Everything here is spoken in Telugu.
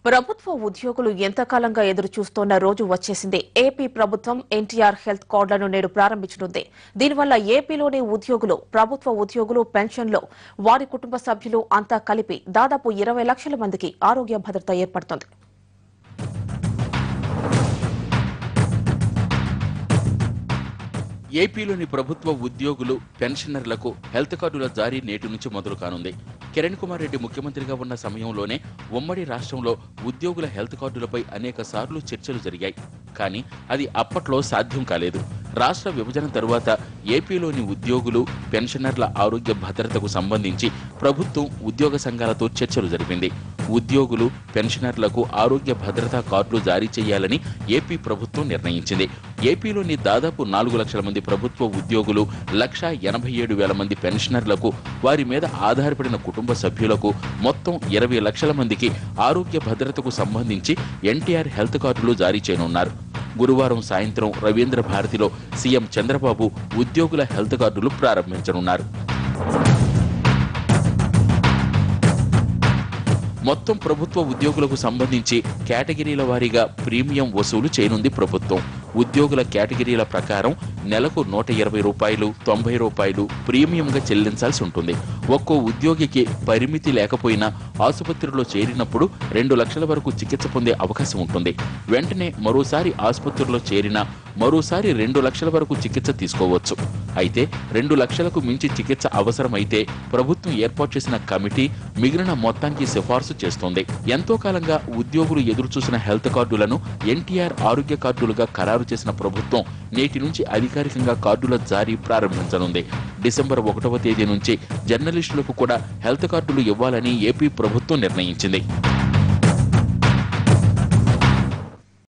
ప్రభుత్వ ఉద్యోగులు ఎంతకాలంగా ఎదురు చూస్తోన్న రోజు వచ్చేసింది ఏపీ ప్రభుత్వం ఎన్టీఆర్ హెల్త్ కార్డులను నేడు ప్రారంభించనుంది దీనివల్ల ఏపీలోని ఉద్యోగులు ప్రభుత్వ ఉద్యోగులు పెన్షన్లు వారి కుటుంబ సభ్యులు అంతా కలిపి దాదాపు ఇరవై లక్షల మందికి ఆరోగ్య భద్రత ఏర్పడుతోంది ఏపీలోని ప్రభుత్వ ఉద్యోగులు పెన్షనర్లకు హెల్త్ కార్డుల జారీ నేటి నుంచి మొదలు కానుంది కిరణ్ కుమార్ రెడ్డి ముఖ్యమంత్రిగా ఉన్న సమయంలోనే ఉమ్మడి రాష్ట్రంలో ఉద్యోగుల హెల్త్ కార్డులపై అనేక సార్లు చర్చలు జరిగాయి కానీ అది అప్పట్లో సాధ్యం కాలేదు రాష్ట్ర విభజన తరువాత ఏపీలోని ఉద్యోగులు పెన్షనర్ల ఆరోగ్య భద్రతకు సంబంధించి ప్రభుత్వం ఉద్యోగ సంఘాలతో చర్చలు జరిపింది ఉద్యోగులు పెన్షనర్లకు ఆరోగ్య భద్రతా కార్డులు జారీ చేయాలని ఏపీ ప్రభుత్వం నిర్ణయించింది ఏపీలోని దాదాపు నాలుగు లక్షల మంది ప్రభుత్వ ఉద్యోగులు లక్షా ఎనభై ఏడు వేల మంది పెన్షనర్లకు వారి మీద ఆధారపడిన కుటుంబ సభ్యులకు మొత్తం ఇరవై లక్షల మందికి ఆరోగ్య భద్రతకు సంబంధించి ఎన్టీఆర్ హెల్త్ కార్డులు జారీ చేయనున్నారు గురువారం సాయంత్రం రవీంద్ర భారతిలో సీఎం చంద్రబాబు ఉద్యోగుల హెల్త్ కార్డులు ప్రారంభించనున్నారు మొత్తం ప్రభుత్వ ఉద్యోగులకు సంబంధించి కేటగిరీల వారీగా ప్రీమియం వసూలు చేయనుంది ప్రభుత్వం ఉద్యోగుల కేటగిరీల ప్రకారం నెలకు నూట ఇరవై రూపాయలు తొంభై రూపాయలు ప్రీమియంగా చెల్లించాల్సి ఉంటుంది ఒక్కో ఉద్యోగికి పరిమితి లేకపోయినా ఆసుపత్రిలో చేరినప్పుడు రెండు లక్షల వరకు చికిత్స పొందే అవకాశం ఉంటుంది వెంటనే మరోసారి ఆసుపత్రిలో చేరినా మరోసారి రెండు లక్షల వరకు చికిత్స తీసుకోవచ్చు అయితే రెండు లక్షలకు మించి చికిత్స అవసరమైతే ప్రభుత్వం ఏర్పాటు చేసిన కమిటీ మిగిలిన మొత్తానికి సిఫార్సు చేస్తోంది ఎంతో కాలంగా ఉద్యోగులు ఎదురు చూసిన హెల్త్ కార్డులను ఎన్టీఆర్ ఆరోగ్య కార్డులుగా ఖరారు చేసిన ప్రభుత్వం నేటి నుంచి అధికారికంగా కార్డుల జారీ ప్రారంభించనుంది డిసెంబర్ ఒకటవ తేదీ నుంచి జర్నలిస్టులకు కూడా హెల్త్ కార్డులు ఇవ్వాలని ఏపీ ప్రభుత్వం నిర్ణయించింది